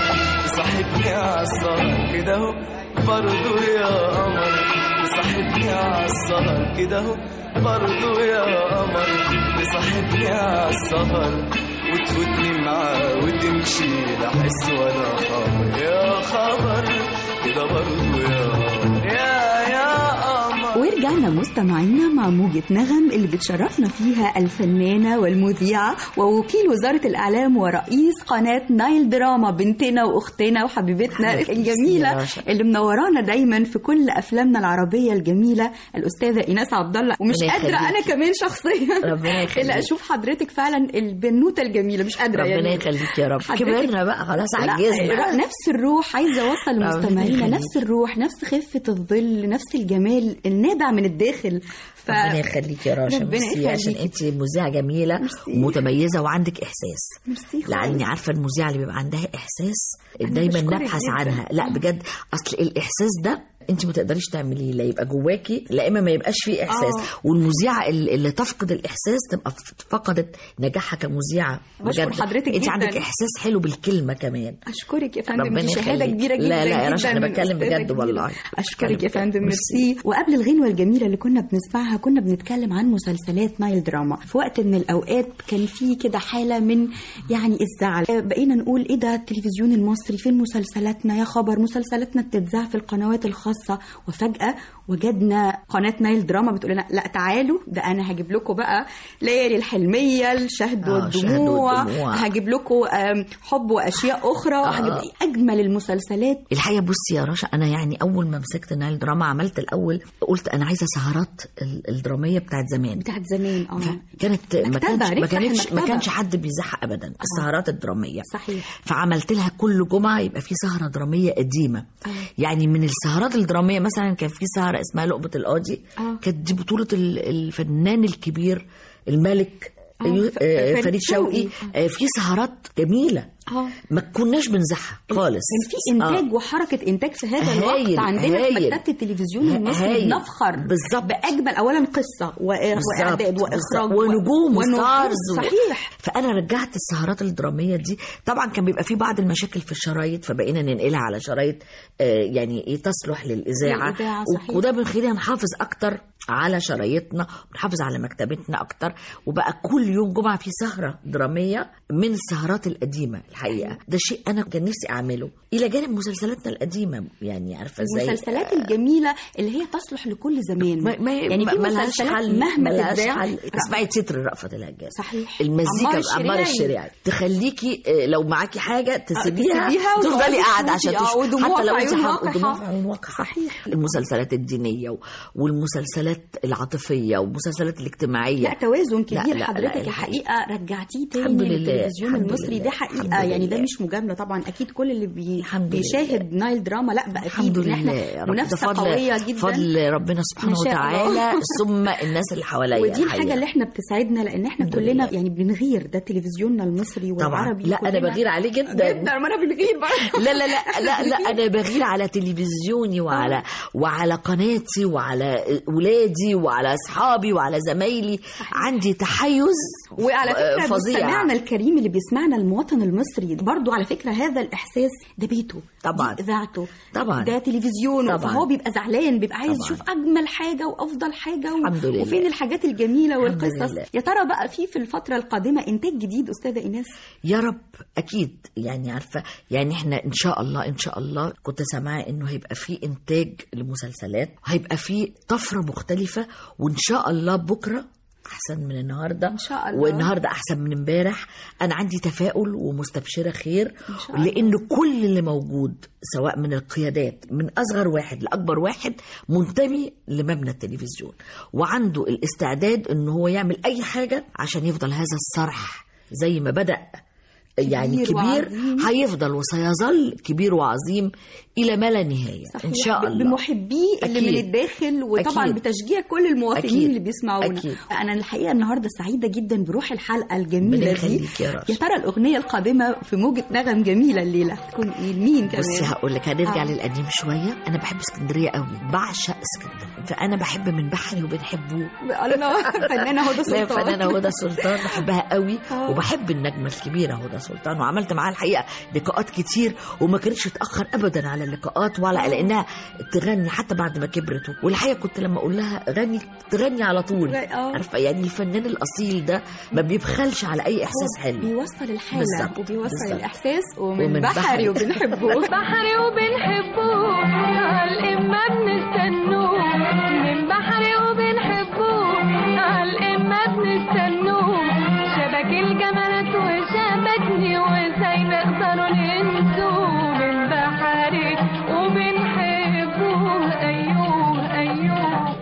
تصاحبني عالسهر كده اهو برضو يا قمر تصاحبني عالسهر كده اهو برضو يا قمر تصاحبني عالسهر وتفوتني معاه وتمشي لا حس ولا خبر يا خبر كده برضو يا قمر يا يا قمر ورجعنا مستمعينا مع موجة نغم اللي بتشرفنا فيها الفنانة والمذيعة ووكيل وزارة الإعلام ورئيس قناة نايل دراما بنتنا وأختنا وحبيبتنا حبيبتي يا الجميلة رشا. اللي منورانا دايما في كل أفلامنا العربية الجميلة الأستاذة إيناس عبد الله ومش ربنا قادرة يخليكي. أنا كمان شخصيا ربنا يخليك. إلا أشوف حضرتك فعلا البنوتة الجميلة مش قادرة ربنا يعني يخليك يا رب حضرتك- كبرنا بقى خلاص لا عجزنا نفس الروح عايزه اوصل ربنا لمستمعينا يخليك. نفس الروح نفس خفه الظل نفس الجمال النابع من الداخل ف... ربنا يخليك يا رشا ربنا ميرسي عشان يخليكي. انت مذيعه جميله ميرسي. ومتميزه وعندك احساس ميرسي خالص. لاني عارفه المذيعه اللي بيبقى عندها احساس دايما بشكرك نبحث جداً. عنها لا بجد اصل الاحساس ده انت ما تقدريش تعمليه لا يبقى جواكي لا اما ما يبقاش فيه احساس آه. والمذيعه اللي اللي تفقد الاحساس تبقى فقدت نجاحها كمذيعه بشكر بجد حضرتك انت جداً. عندك احساس حلو بالكلمه كمان اشكرك يا فندم ربنا دي شهاده يخليك. كبيره جدا لا، لا يا جدا رشا، أنا من بتكلم أستاذة بجد كبيرة. والله. اشكرك يا بتكلم فندم بجد. ميرسي وقبل الغنوه الجميله اللي كنا بنسمعها كنا بنتكلم عن مسلسلات نايل دراما في وقت من الاوقات كان في كده حاله من يعني الزعل بقينا نقول ايه ده التلفزيون المصري فين مسلسلاتنا يا خبر مسلسلاتنا بتتذاع في القنوات الخاصه وفجاه وجدنا قناه نايل دراما بتقول لنا لا تعالوا ده انا هجيب لكم بقى ليالي الحلميه الشهد آه، الشهد والدموع والدموع. هجيب لكم آم، حب واشياء اخرى آه. هجيب اجمل المسلسلات الحقيقه بصي يا رشا انا يعني اول ما مسكت نايل دراما عملت الاول قلت انا عايزه سهرات ال- الدراميه بتاعت زمان بتاعت زمان اه كانت ما مكتبة، كانش ما نفتح كانش ما المكتبة. كانش حد بيزحق ابدا السهرات الدراميه صحيح فعملت لها كل جمعه يبقى في سهره دراميه قديمه آه. يعني من السهرات الدراميه مثلا كان في سهره اسمها لقبه القاضي آه. كانت دي بطوله ال- الفنان الكبير الملك آه، يو- ف- آه، فريد فريد شوقي شوقي. آه، في سهرات جميله اه ما كناش بنزحها خالص كان في انتاج وحركه انتاج في هذا هايل، الوقت عندنا في هايل. مكتبه التلفزيون ه- المصري هايل. بنفخر بالظبط. باجمل اولا قصه و- واعداد واخراج بالظبط. و- ونجوم ونجوم. وستارز و- صحيح فانا رجعت السهرات الدراميه دي طبعا كان بيبقى في بعض المشاكل في الشرايط فبقينا ننقلها على شرايط آه، يعني ايه تصلح للاذاعه للإذاعة، و- صحيح. وده بيخلينا نحافظ اكتر على شرايطنا ونحافظ على مكتبتنا اكتر وبقى كل يوم جمعه في سهره دراميه من السهرات القديمه الحقيقه ده شيء انا كان نفسي اعمله الى جانب مسلسلاتنا القديمه يعني عارفه ازاي المسلسلات الجميله اللي هي تصلح لكل زمان ما ما يعني في ملهاش مسلسلات حل مهما ملهاش تتذاع حل اسمعي تتر رأفت الهجاز صحيح المزيكا عمار بأمار الشريعي. الشريعي تخليكي آه، لو معاكي حاجه تسيبيها تسيبيها تفضلي وتقعدي قاعده عشان تشوفي. تشوفي آه، ودموع حتى لو في انت عيون حاب- واقحة. دموع في عيون واقحة. صحيح. المسلسلات الدينيه و- والمسلسلات العاطفيه والمسلسلات الاجتماعيه لا توازن لا، كبير لا، لا، حضرتك الحقيقة. الحقيقه رجعتيه تاني الحمد لله، للتلفزيون الحمد المصري لله، دي حقيقه الحمد يعني ده لله. مش مجامله طبعا اكيد كل اللي بي الحمد بيشاهد نايل دراما لا بقى الحمد اكيد ان لله يا احنا رب. ده منافسه فضل قويه جدا فضل ربنا سبحانه ما شاء الله. وتعالى ثم الناس اللي حواليا ودي الحقيقة. الحاجه اللي احنا بتسعدنا لان احنا الحمد كلنا لله. يعني بنغير ده تلفزيوننا المصري طبعا والعربي لا انا كلنا- بغير عليه جدا جدا ما انا بنغير برضه لا لا لا لا لا انا بغير على تلفزيوني وعلى وعلى قناتي وعلى ولادي وعلى اصحابي وعلى زمايلي عندي تحيز وعلى آه، فكره فظيع مستمعنا الكريم اللي بيسمعنا المواطن المصري برضو على فكره هذا الاحساس ده بيته طبعا. دي اذاعته طبعا. ده تلفزيونه طبعا. فهو بيبقى زعلان بيبقى عايز طبعا. يشوف اجمل حاجه وافضل حاجه و... الحمد لله. وفين الحاجات الجميله الحمد والقصص لله. يا ترى بقى في في الفتره القادمه انتاج جديد استاذه ايناس يا رب اكيد يعني عارفه يعني احنا ان شاء الله ان شاء الله كنت سامعه انه هيبقى في انتاج لمسلسلات هيبقى في طفره مختلفه وان شاء الله بكره احسن من النهارده إن شاء الله. والنهارده احسن من امبارح انا عندي تفاؤل ومستبشره خير إن شاء الله. لان كل اللي موجود سواء من القيادات من اصغر واحد لاكبر واحد منتمي لمبنى التلفزيون وعنده الاستعداد ان هو يعمل اي حاجه عشان يفضل هذا الصرح زي ما بدا يعني كبير وعظيم. هيفضل وسيظل كبير وعظيم الى ما لا نهايه صحيح. ان شاء الله بمحبيه اللي أكيد. من الداخل وطبعا أكيد. بتشجيع كل المواطنين أكيد. اللي بيسمعونا أكيد. انا الحقيقه النهارده سعيده جدا بروح الحلقه الجميله ربنا دي يخليك يا رشا. يا ترى الاغنيه القادمه في موجه نغم جميله الليله تكون ايه مين كمان بصي هقول لك هنرجع آه. للقديم شويه انا بحب اسكندريه قوي بعشق اسكندريه فانا بحب من بحري وبنحبه الله فنانه هدى لا سلطان فنانة هدى سلطان بحبها قوي آه. وبحب النجمة الكبيرة هدى سلطان وعملت معاها الحقيقه لقاءات كتير وما كانتش تتاخر ابدا على اللقاءات ولا على انها تغني حتى بعد ما كبرت والحقيقه كنت لما اقول لها غني تغني على طول آه. عارفه يعني الفنان الاصيل ده ما بيبخلش على اي احساس حلو بيوصل الحالة بالظبط، وبيوصل بالظبط. الإحساس ومن, ومن بحري بحري. وبنحبه بحري وبنحبوه الإمة بنستنوه من بحري وبنحبوه الإمة بنستنوه شبك الجمالات وشبكني وازاي نقدروا ننسوه من بحري وبنحبوه أيوه أيوه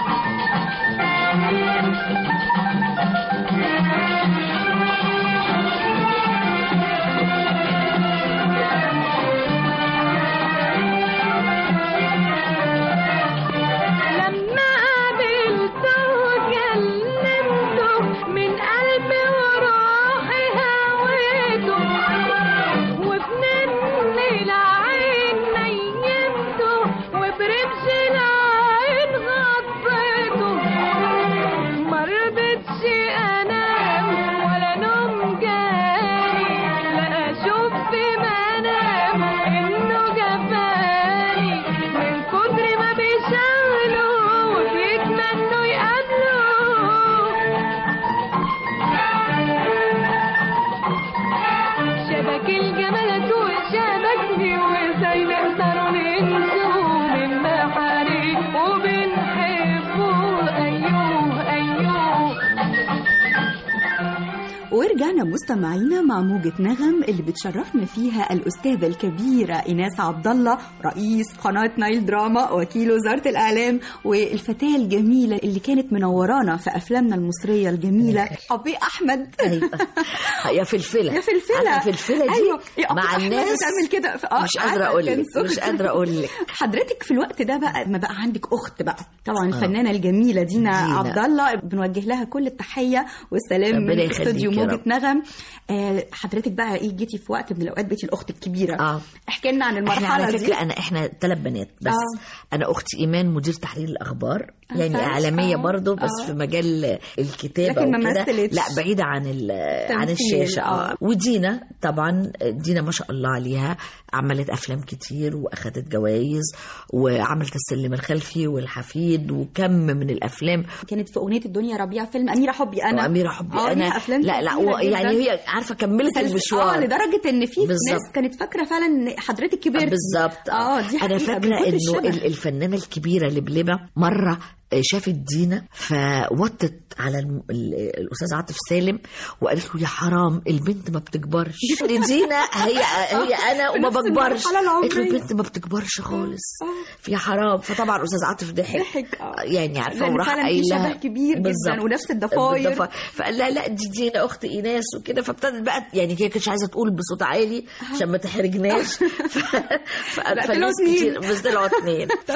لما قابلته وكلمته من قلبي وروحي هويته وبنملي العين نيمته وبرمش العين غطيته مرضتش انام ولا نوم جاني لا اشوف في منام انه جفاني من كتر ما بيشغلوا وبيتمنوا يقابلوا شبك الجمالات وشبكني وازاي نقدروا ننسوا من بحري وبنحبه ايوه ايوه ورجعنا مستمعينا مع موجة نغم اللي بتشرفنا فيها الأستاذة الكبيرة إيناس عبد الله رئيس قناة نايل دراما وكيل وزارة الإعلام والفتاة الجميلة اللي كانت منورانا في أفلامنا المصرية الجميلة أبي أحمد ايوه يا فلفله يا فلفلة عارفة فلفله دي أيوه يا أبي مع أحمد الناس بتعمل كده ف- آه، مش عارفة، قادره اقول كان لك صوت- مش قادره اقول لك حضرتك في الوقت ده بقى ما بقى عندك اخت بقى طبعا آه. الفنانه الجميله دينا, دينا. عبد الله بنوجه لها كل التحيه والسلام ربنا من يخليك استوديو يا موجة رب. نغم آه حضرتك بقى ايه جيتي في وقت من الاوقات بقيتي الاخت الكبيره اه احكي لنا عن احنا المرحله على دي فكره انا احنا ثلاث بنات بس آه. انا اختي ايمان مدير تحرير الاخبار يعني فعلا؟ اعلاميه آه. برضو بس آه. في مجال الكتابه لكن ما وكده مثلتش. لا بعيده عن ال- عن تمثيل، الشاشه آه. اه ودينا طبعا دينا ما شاء الله عليها عملت افلام كتير واخدت جوائز وعملت السلم الخلفي والحفيد وكم من الافلام كانت في اغنيه الدنيا ربيع فيلم اميره حبي انا واميره حبي آه، انا ليها أفلام لا لا كتيرة و- يعني جداً. هي عارفه كملت سلس- المشوار اه لدرجه ان في بالظبط. ناس كانت فاكره فعلا ان حضرتك كبرت بالظبط اه دي انا حقيقة، فاكره من كتر انه الشبه. ال- الفنانه الكبيره لبلبه مره شافت دينا فوطت على الم- ال- الاستاذ عاطف سالم وقالت له يا حرام البنت ما بتكبرش دينا هي هي انا وما في نفس بكبرش المرحلة قالت له العمرية. البنت ما بتكبرش خالص يا حرام فطبعا استاذ عاطف ضحك ضحك، آه. يعني عارفه لأن وراح فعلاً في قايل شبه لها كبير جداً بالظبط. ونفس الضفاير. بالضفا- فقال لها لا دي دينا اخت ايناس وكده فابتدت بقى يعني هي كانتش عايزه تقول بصوت عالي عشان ما تحرجناش ف... ف... لا، فالناس طلعوا اتنين. كتير بس طلعوا اتنين ف...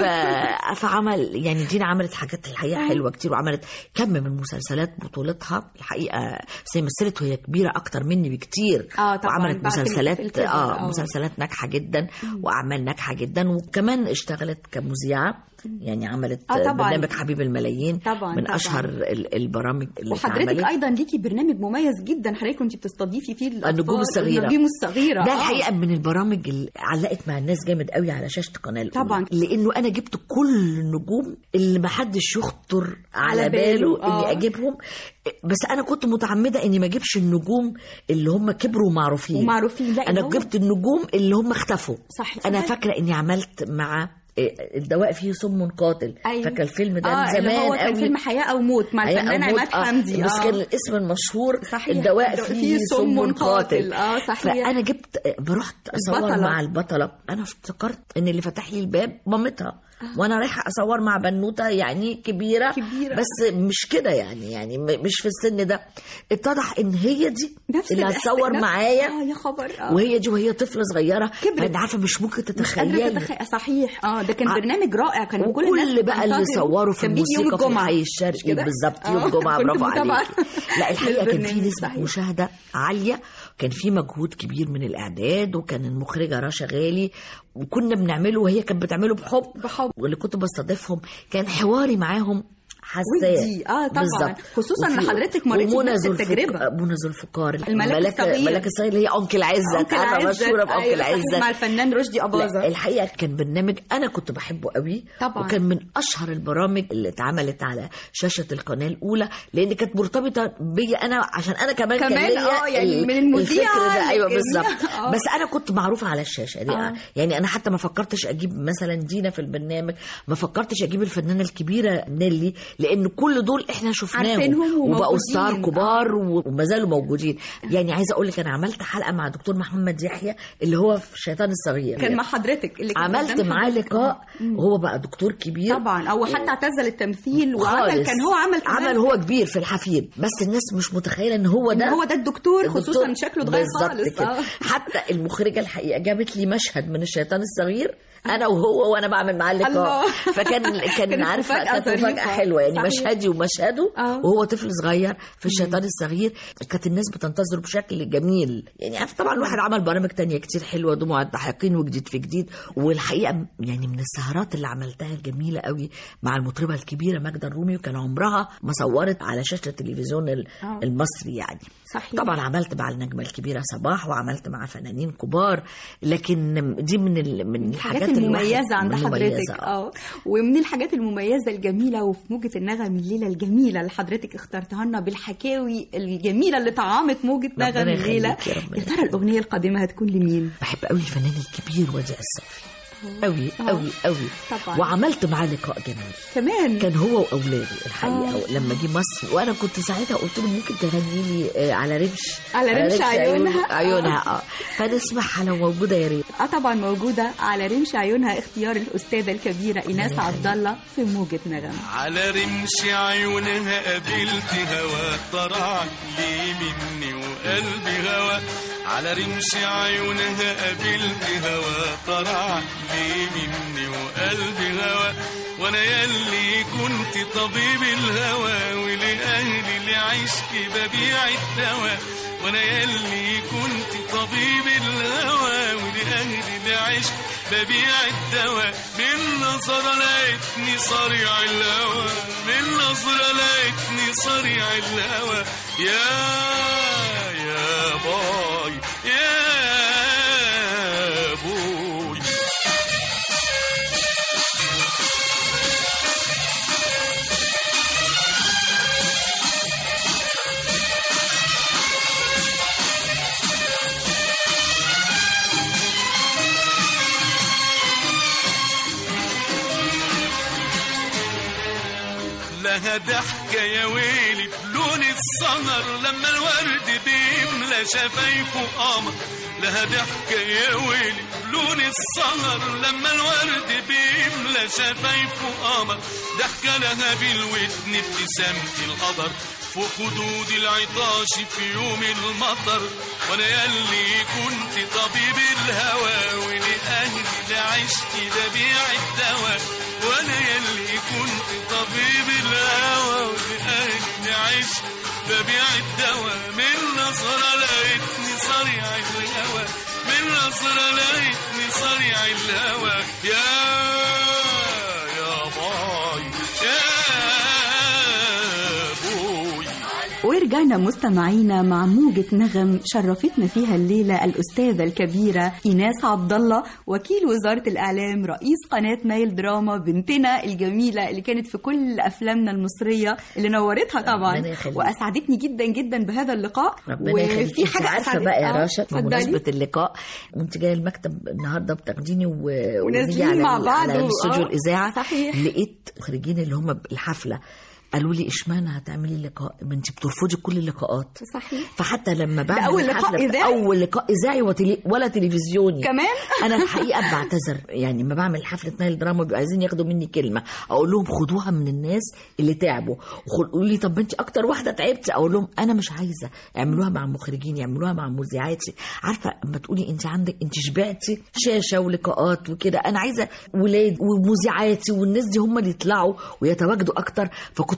فعمل يعني دينا عملت حاجات الحقيقه حلوه كتير وعملت كم من مسلسلات بطولتها الحقيقه بس هي مثلت وهي كبيره اكتر مني بكتير آه، طبعاً، وعملت بعد ال- في مسلسلات الكبر، اه آه. مسلسلات ناجحه جدا واعمال ناجحه جدا وكمان اشتغلت كمذيعه يعني عملت آه، طبعاً. برنامج حبيب الملايين طبعاً، من طبعاً. اشهر ال- البرامج اللي وحضرتك اتعملت. ايضا ليكي برنامج مميز جدا حضرتك كنت بتستضيفي فيه الأطفال، النجوم الصغيرة. النجوم الصغيره ده آه. الحقيقه من البرامج اللي علقت مع الناس جامد قوي على شاشه قناه الأولى. طبعاً. لانه انا جبت كل النجوم اللي ما حدش يخطر على, على باله, باله، آه. اني اجيبهم بس انا كنت متعمده اني ما اجيبش النجوم اللي هم كبروا ومعروفين ومعروفين لا انا هو- جبت النجوم اللي هم اختفوا صحيح. انا فاكره اني عملت مع إيه، الدواء فيه سم قاتل أيوة. فاكره الفيلم ده اه من اللي زمان هو كان قوي فيلم حياه او موت مع حياة الفنان أو موت، عماد آه. حمدي بس آه. كان الاسم المشهور صحيح. الدواء الدواء فيه فيه سم سم قاتل قاتل. آه، صحيح. فانا جبت رحت اصور البطلة. مع البطله انا افتكرت ان اللي فتح لي الباب مامتها وانا رايحه اصور مع بنوته يعني كبيره, كبيرة. بس مش كده يعني يعني م- مش في السن ده اتضح ان هي دي نفس اللي الإحساس- هتصور نفس- معايا اه يا خبر اه وهي دي وهي طفله صغيره كبرت. فانت عارفه مش ممكن مش قادره تتخيلي تتخيل صحيح اه ده كان آه. برنامج رائع كان كل الناس وكل بقى اللي بتنتظره. صوروا في كان بيجي يوم الموسيقى في الجمعة. الحي مش الشرقي كده؟ بالظبط آه، يوم الجمعه كنت برافو متابعة عليك لا الحقيقه كان في للبرنامج، نسبه صحيح. مشاهده عاليه كان في مجهود كبير من الاعداد وكان المخرجه رشا غالي وكنا بنعمله وهي كانت بتعمله بحب بحب. واللي كنت بستضيفهم كان حواري معاهم حساه ودي، آه طبعاً. بالظبط. خصوصاً إن وفي- حضرتك مريتي ومنى بنفس ذوالفق- التجربة. منى ذو الفقار الملاك الصغير. ملاك الصغير اللي هي انكل عزت أنكل انا عزت، مشهوره بانكل أيوة صحيح، عزت مع الفنان رشدي أباظة لا الحقيقه كان برنامج انا كنت بحبه قوي طبعاً. وكان من اشهر البرامج اللي اتعملت على شاشه القناه الاولى لان كانت مرتبطه بيا انا عشان انا كمان, كمان كان ليا آه، يعني ال- من المذيعة الفكر ده ايوه لكن- بالظبط آه. بس انا كنت معروفه على الشاشه دي آه. يعني انا حتى ما فكرتش اجيب مثلا دينا في البرنامج ما فكرتش اجيب الفنانه الكبيره نيلي لان كل دول احنا شفناهم عارفينهم وبقوا وموجودين. ستار كبار وما زالوا موجودين يعني عايزه اقول لك انا عملت حلقه مع دكتور محمد يحيى اللي هو في الشيطان الصغير كان مع حضرتك اللي كان عملت قدام معاه حضرتك. لقاء مم. وهو بقى دكتور كبير طبعا او حتى اعتزل التمثيل وعمل خالص. كان هو عمل كمان عمل هو كبير في الحفيد بس الناس مش متخيله ان هو إن ده هو ده الدكتور خصوصا الدكتور. شكله اتغير بالظبط خالص كده. آه. حتى المخرجه الحقيقه جابت لي مشهد من الشيطان الصغير انا وهو وانا بعمل معاه اللقاء الله. فكان كان كانت عارفه مفاجأة كانت مفاجاه ظريفة. حلوه يعني صحيح. مشهدي ومشهده آه. وهو طفل صغير في الشيطان الصغير كانت الناس بتنتظره بشكل جميل يعني عارف طبعا الواحد عمل برامج تانية كتير حلوه دموع الضحاكين وجديد في جديد والحقيقه يعني من السهرات اللي عملتها الجميله قوي مع المطربه الكبيره ماجده الرومي وكان عمرها ما صورت على شاشه التلفزيون ال- آه. المصري يعني صحيح. طبعا عملت مع النجمه الكبيره صباح وعملت مع فنانين كبار لكن دي من ال... من الحاجات الحاجات الواحد- المميزة عند المميزة، حضرتك آه. اه ومن الحاجات المميزة الجميلة وفي موجة النغم الليلة الجميلة اللي حضرتك اخترتها لنا بالحكاوي الجميلة اللي طعمت موجة ربنا نغم الليلة يخليك يا ربنا يا ترى الأغنية القادمة هتكون لمين؟ بحب قوي الفنان الكبير وديع الصافي قوي آه. قوي قوي طبعا. وعملت معاه لقاء جميل كمان كان هو واولاده الحقيقه آه. لما جه مصر وانا كنت ساعتها قلت له ممكن تغني لي آه، على رمش على رمش عيونها. عيونها اه فنسمعها لو موجوده يا ريت اه طبعا موجودة على رمش عيونها اختيار الأستاذة الكبيرة إيناس عبد الله في موجة نغم على رمش عيونها قابلت هوا طرع لي مني وقلبي هوا على رمش عيونها قابلت هوا طرع لي مني وقلبي هوا وانا يلي كنت طبيب الهوى ولأهلي لعشق ببيع الدواء وانا يلي كنت طبيب الهوى ولأهلي لعشق ببيع الدواء من نظرة لقيتني صريع الهوى من نظرة لقيتني صريع الهوى يا يا باي يا بوي لها ضحكة يا ويلي بلون السهر لما الورد بيملى شفايفه قمر لها ضحكة يا ويلي بلون السهر لما الورد بيملى شفايفه قمر ضحكة لها بالودن ابتسامة القدر فوق خدود العطاش في يوم المطر وانا يلي كنت طبيب الهوى ولأهلي لعشتي ببيع الدواء وانا يلي كنت طبيب الهوى ولأهلي لعشت ببيع الدواء من نظرة لقيتني صريع الهوى من نظرة لقيتني صريع الهوى يا يا باي يا بوي ورجعنا مستمعينا مع موجة نغم شرفتنا فيها الليلة الأستاذة الكبيرة إيناس عبد الله وكيل وزارة الإعلام رئيس قناة نايل دراما بنتنا الجميلة اللي كانت في كل أفلامنا المصرية اللي نورتها طبعا ربنا يخليك. وأسعدتني جدا جدا بهذا اللقاء ربنا يخليك وفي انت حاجة عارفه أسعدت- بقى يا آه، رشا اتفضلي. بمناسبه اللقاء وانت جايه المكتب النهارده بتاخديني و... ونازلين ونيجي على مع ال- بعض على و- استوديو آه، الاذاعه صحيح. لقيت مخرجين اللي هم الحفله قالوا لي اشمعنى هتعملي لقاء ما انت بترفضي كل اللقاءات صحيح فحتى لما بعمل أول لقاء الحفلة بتا- إذاعي؟ اول لقاء اذاعي وتلي... ولا تلفزيوني كمان انا الحقيقه بعتذر يعني لما بعمل حفله نايل دراما بيبقوا عايزين ياخدوا مني كلمه اقول لهم خدوها من الناس اللي تعبوا ويقولوا لي طب انت اكتر واحده تعبتي اقول لهم انا مش عايزه اعملوها مع مخرجين يعملوها مع مذيعاتي عارفه اما تقولي انت عندك انت شبعتي شاشه ولقاءات وكده انا عايزه ولاد ومذيعاتي والناس دي هم اللي يطلعوا ويتواجدوا اكتر فكنت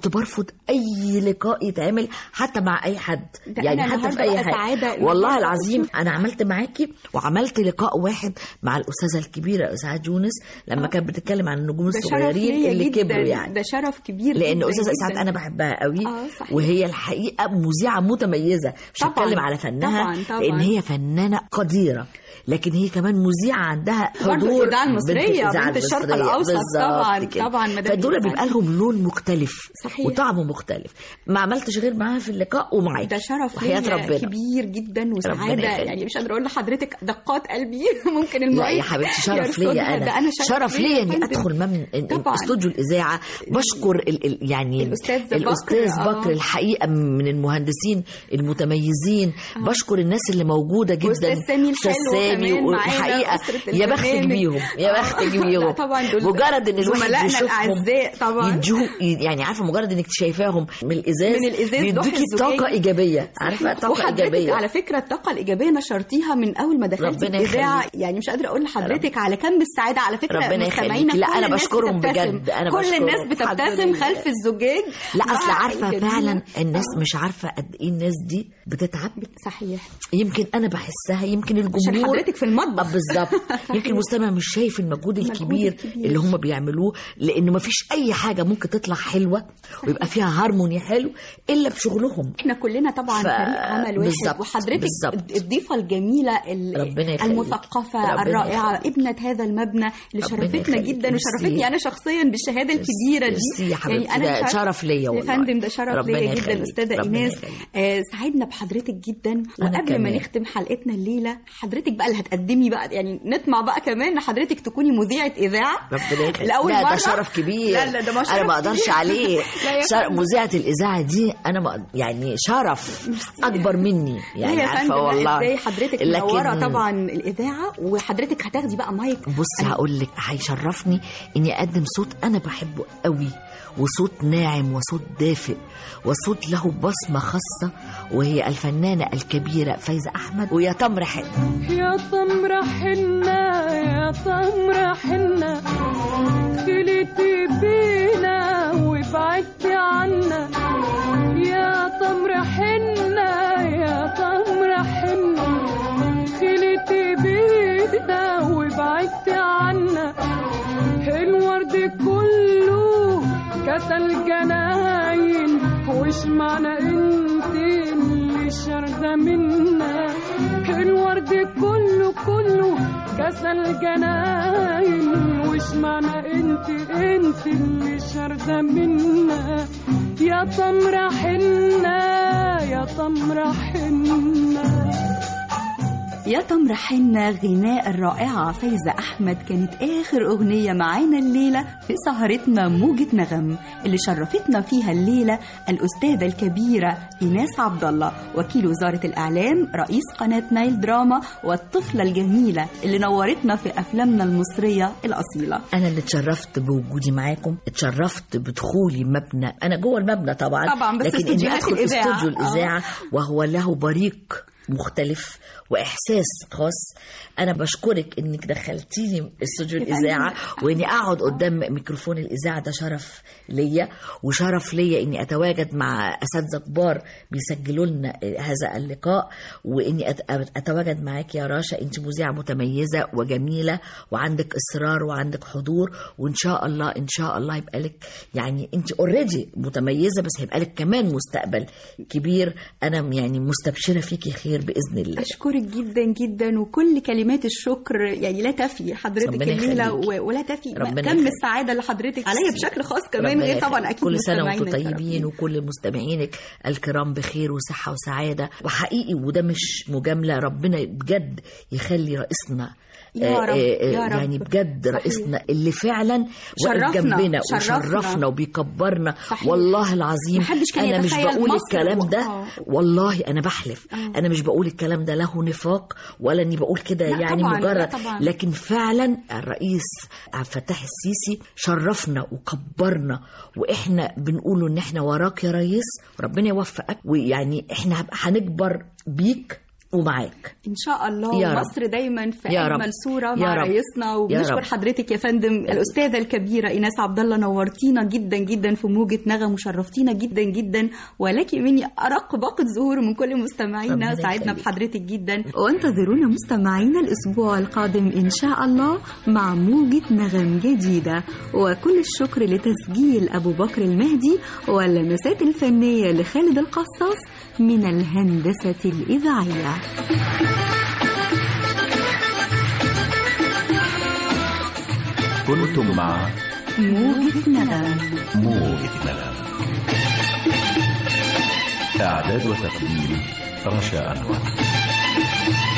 كنت برفض اي لقاء يتعمل حتى مع اي حد ده يعني أنا حتى في النهاردة اي بقى حاجه سعادة والله إن- العظيم انا عملت معاكي وعملت لقاء واحد مع الاستاذه الكبيره اسعاد يونس لما كانت بتتكلم عن النجوم ده شرف الصغيرين ليا اللي جدا كبروا يعني ده شرف كبير لان جداً استاذه اسعاد جداً. انا بحبها قوي آه، صحيح. وهي الحقيقه مذيعه متميزه مش طبعاً، هتكلم على فنها طبعاً، طبعاً. لان هي فنانه قديره لكن هي كمان مذيعه عندها برضه حضور الإذاعة المصرية، الإذاعة بنت الشرق المصرية. الأوسط بالظبط طبعاً، كده. طبعاً مدام فدول إذاعة. بيبقى لهم لون مختلف صحيح. وطعم مختلف ما عملتش غير معاها في اللقاء ومعاكي ده شرف وحياة ليا ربنا كبير جدا ربنا وسعاده يخليك. يعني مش قادره اقول لحضرتك دقات قلبي ممكن لا المعيد يا حبيبتي شرف يرصدها. ليا ده انا انا شرف ليا يا اني فندم. ادخل من طبعاً. استوديو الاذاعه بشكر ال ال يعني الأستاذ بكر، الاستاذ آه. بكر الحقيقه من المهندسين المتميزين بشكر الناس اللي موجوده جدا وأستاذ سامي الحلو سامي كمان معانا، والحقيقه أسرة يا بختك البرنامج. بيهم يا بختك لا بيهم طبعاً دول مجرد ان الواحد زملائنا يشوفهم الأعزاء طبعاً. يديهم يعني عارفه مجرد انك شايفاهم من الازاز من الإزاز ضوح بيدوكي الزجاج. طاقه ايجابيه عارفه طاقه وحضرتك ايجابيه على فكره الطاقه الايجابيه نشرتيها من اول ما دخلت ربنا الاذاعه يخليك. يعني مش قادره اقول لحضرتك على كم السعاده على فكره ربنا مستمعينا يخليكي. لا، كل أنا الناس بشكرهم بتبتسم. بجد. أنا كل بشكرهم. الناس الحمد بتبتسم لله. خلف الزجاج لا اصل مع عارفه الجميل. فعلا الناس مش عارفه قد ايه الناس دي بتتعب صحيح يمكن انا بحسها يمكن عشان الجمهور حضرتك في المطبخ آه، بالظبط يمكن المستمع مش شايف المجهود المجهود الكبير الكبير. اللي هم بيعملوه لانه ما فيش اي حاجه ممكن تطلع حلوه ويبقى فيها هارموني حلو الا بشغلهم احنا كلنا طبعا ف- فريق عمل واحد بالظبط، وحضرتك بالظبط. الضيفه الجميله ال- ربنا يخليك. المثقفه ربنا الرائعه يخليك. ابنه هذا المبنى اللي ربنا شرفتنا يخليك. جدا ميرسي. وشرفتني انا شخصيا بالشهاده الكبيره دي ميرسي يا حبيبتي، مش ده عارفة- شرف ليا يا والله. فندم ده شرف ربنا ليا جدا يخليك. استاذه ربنا ايناس يخليك. آه سعدنا بحضرتك جدا أنا وقبل ما كمان. نختم حلقتنا الليله حضرتك بقى اللي هتقدمي بقى يعني نطمع بقى كمان ان حضرتك تكوني مذيعه اذاعه ربنا يخليك لأول لا مرة ده شرف كبير لا لا ده ما شرف انا ما اقدرش كبير. عليه لا يا شر... فندم. مذيعه الاذاعه دي انا ما... يعني شرف اكبر مني لا يعني يا عارفه فندم لا والله ازاي حضرتك منوره طبعا الاذاعه وحضرتك هتاخدي بقى مايك بصي هقول لك هيشرفني اني اقدم صوت انا بحبه قوي وصوت ناعم وصوت دافئ وصوت له بصمه خاصه وهي الفنانه الكبيره فايزه احمد ويا تمر حلو يا تمر حنة يا تمر حنة خليتي بينا وبعدتي عنا يا تمر حنة يا تمر حنة خليتي بينا وبعدتي عنا الورد كله كسل جناين وش معنى انت اللي شارده منا الورد كله كله كسل جناين وش معنى انت انت اللي شارده منا يا تمر حنة يا تمر حنة يا تمر حنة غناء الرائعة فايزة أحمد كانت آخر أغنية معانا الليلة في سهرتنا موجة نغم اللي شرفتنا فيها الليلة الأستاذة الكبيرة إيناس عبد الله وكيل وزارة الإعلام رئيس قناة نايل دراما والطفلة الجميلة اللي نورتنا في أفلامنا المصرية الأصيلة انا اللي اتشرفت بوجودي معاكم اتشرفت بدخولي مبنى انا جوه المبنى طبعا طبعاً، بس لكن اني استوديوهات ادخل الإذاعة. استوديو آه. الاذاعه وهو له بريق مختلف واحساس خاص انا بشكرك انك دخلتيني استوديو يا فندم. الاذاعه واني اقعد قدام ميكروفون الاذاعه ده شرف ليا وشرف ليا اني اتواجد مع اساتذه كبار بيسجلوا لنا هذا اللقاء واني أت- اتواجد معاك يا راشا انت مذيعه متميزه وجميله وعندك اصرار وعندك حضور وان شاء الله ان شاء الله يبقى لك يعني انت اوريدي متميزه بس هيبقى لك كمان مستقبل كبير انا يعني مستبشره فيكي خير باذن الله أشكرك جدا جدا وكل كلمات الشكر يعني لا تفي حضرتك ربنا الليلة يخليكي. و- ولا تفي ربنا كم يخليك. السعادة اللي حضرتك عليا بشكل خاص كمان ربنا غير يخليك. طبعا أكيد كل سنه وانتم مستمعينا طيبين الكرام. وكل مستمعينك الكرام بخير وصحه وسعاده وحقيقي وده مش مجامله ربنا بجد يخلي رئيسنا يا آه، رب، آه، يا آه، رب. يعني بجد صحيح. رئيسنا اللي فعلا واقف شرفنا، جنبنا شرفنا. وشرفنا وبيكبرنا صحيح. والله العظيم محدش كان انا مش يتخيل بقول مصر الكلام و- ده آه. والله انا بحلف آه. انا مش بقول الكلام ده له نفاق ولا اني بقول كده لا يعني طبعاً، لا مجرد طبعاً. لكن فعلا الرئيس عبد الفتاح السيسي شرفنا وكبرنا واحنا بنقوله ان احنا وراك يا ريس ربنا يوفقك ويعني احنا هنبقى هنكبر بيك ومعاك ان شاء الله يا رب. مصر دايما في يا رب. اجمل صوره يا مع رب. رئيسنا يا وبنشكر رب. حضرتك يا فندم الاستاذه الكبيره ايناس عبد الله نورتينا جدا جدا في موجه نغم وشرفتينا جدا جدا ولك مني ارق باقه زهور من كل مستمعينا ربنا سعدنا يخليك. بحضرتك جدا وانتظرونا مستمعينا الاسبوع القادم ان شاء الله مع موجه نغم جديده وكل الشكر لتسجيل ابو بكر المهدي واللمسات الفنيه لخالد القصاص من الهندسه الاذاعيه كنتم مع موجه نغم موجة نغم إعداد وتقديم رشا أنور